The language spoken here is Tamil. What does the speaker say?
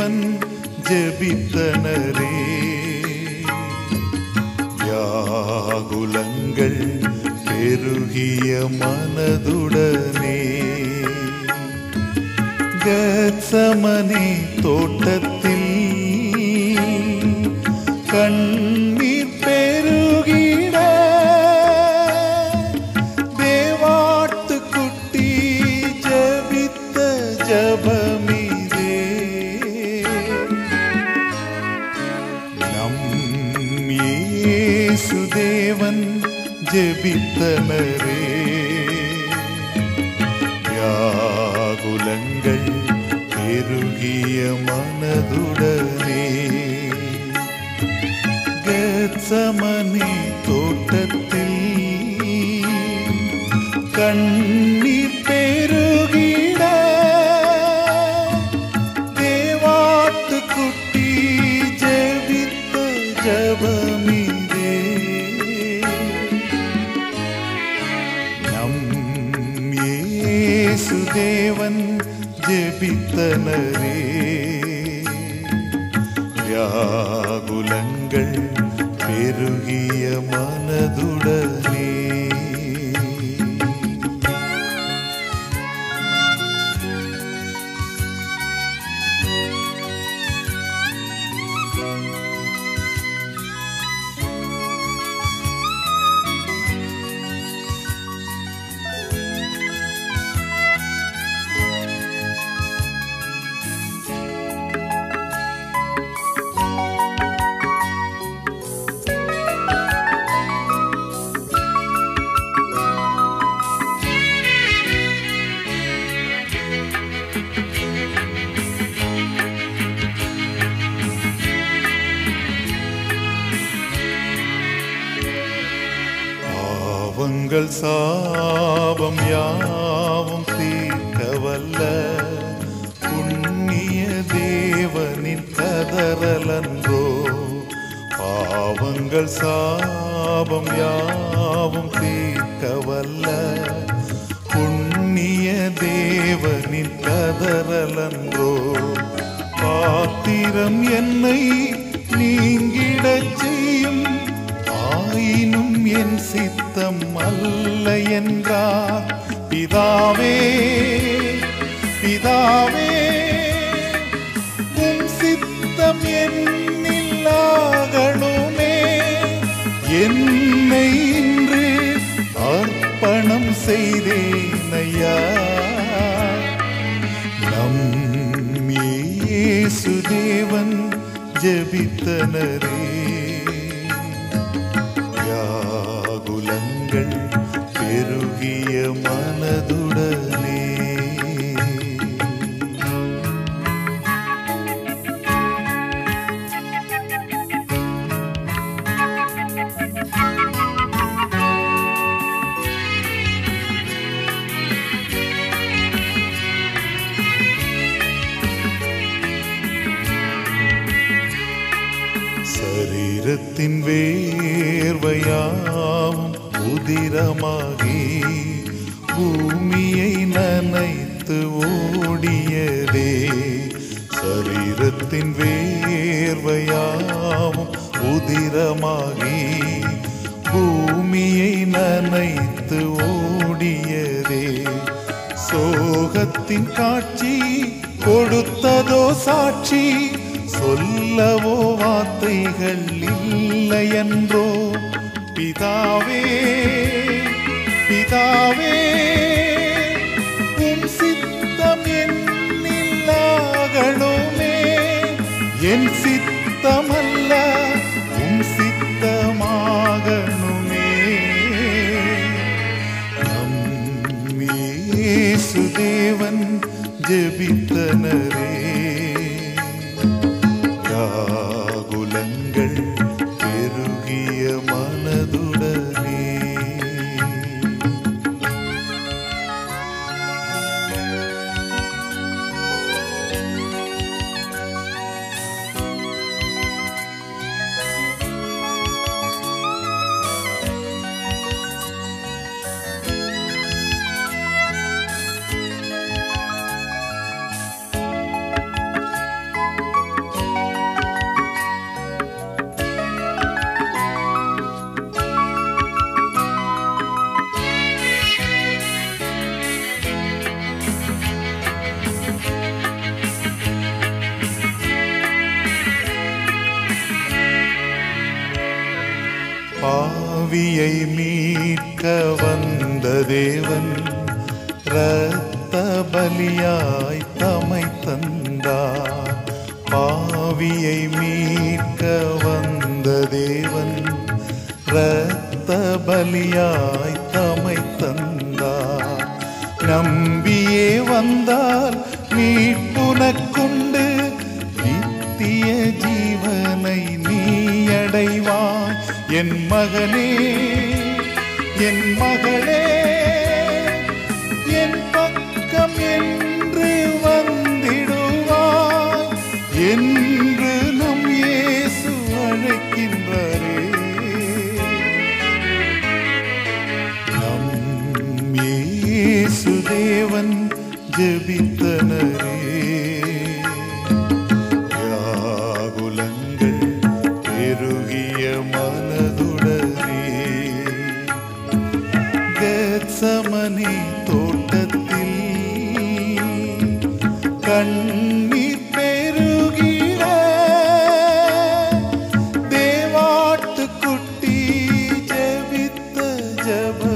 യേശുദേവൻ ജപിത്തനരേ വ്യാകുലങ്ങൾ പെരുകിയ മനതുടനേ ഗത്സമനെ തോട്ടത്തിൽ കണ്ണീർ പെരുകിട ദേവാട്ടുകുട്ടി ജപിത്ത ജപമിതേ நம் இயேசுதேவன் ஜெபித்தனரே வியாகுலங்கள் பெருகிய மனதுடனே கத்சமனி தோட்டத்தில் கண்ணீர் பெருகிட தேவாத்து குட்டி ஜெபித்த ஜபமிதே நம் இயேசுதேவன் ஜெபித்தனரே வியாகுலங்கள் பெருகிய மனதுடனே பாவங்கள் சாபம் யாவும் தீர்க்க வல்ல புண்ணிய தேவனின் கதறலன்றோ பாவங்கள் சாபம் யாவும் தீர்க்க வல்ல புண்ணிய தேவனின் கதறலன்றோ பாத்திரம் என்னை நீங்கிடச் செய்யும் ஆயினும் என் சித்தம் அல்ல என்றார் பிதாவே பிதாவே உம் சித்தம் என்னில் ஆகணுமே என்னை இன்று அர்ப்பணம் செய்தேன் ஐயா நம் இயேசுதேவன் ஜெபித்தனரே யாகுலங்கள் பெருகிய மனதுடனே சரீரத்தின் வேர்வையாவும் உதிரமாகி பூமியை நனைத்து ஓடியதே சரீரத்தின் வேர்வையாவும் உதிரமாகி பூமியை நனைத்து ஓடியதே சோகத்தின் காட்சி கொடுத்ததோ சாட்சி சொல்லவோ வார்த்தைகள் இல்லையன்றோ பிதாவே பிதாவே உம் சித்தம் என்னில் ஆகணுமே என் சித்தமல்ல உம் சித்தமாகணுமே நம் இயேசுதேவன் ஜெபித்தனரே யாகுலங்கள் பெருகிய மனதுடனே பாவியை மீட்க வந்த தேவன் இரத்த பலியாய் தமை தந்தார் பாவியை மீட்க வந்த தேவன் இரத்த பலியாய் தமை தந்தார் நம்பியே வந்தால் மீட்புனக்குண்டு நித்திய ஜீவனை நீ அடைவாய் என் மகனே என் மகளே என் பக்கம் என்று வந்திடுவாய் என்று நம் இயேசு அழைக்கின்றாரே நம் இயேசு தேவன் ஜெபித்தனரே யாகுலங்கள் பெருகிய மனதுடனே கெத்சமனே தோட்டத்தில் கண்ணீர் பெருகிட தேவாட்டு குட்டி ஜெபித்த ஜப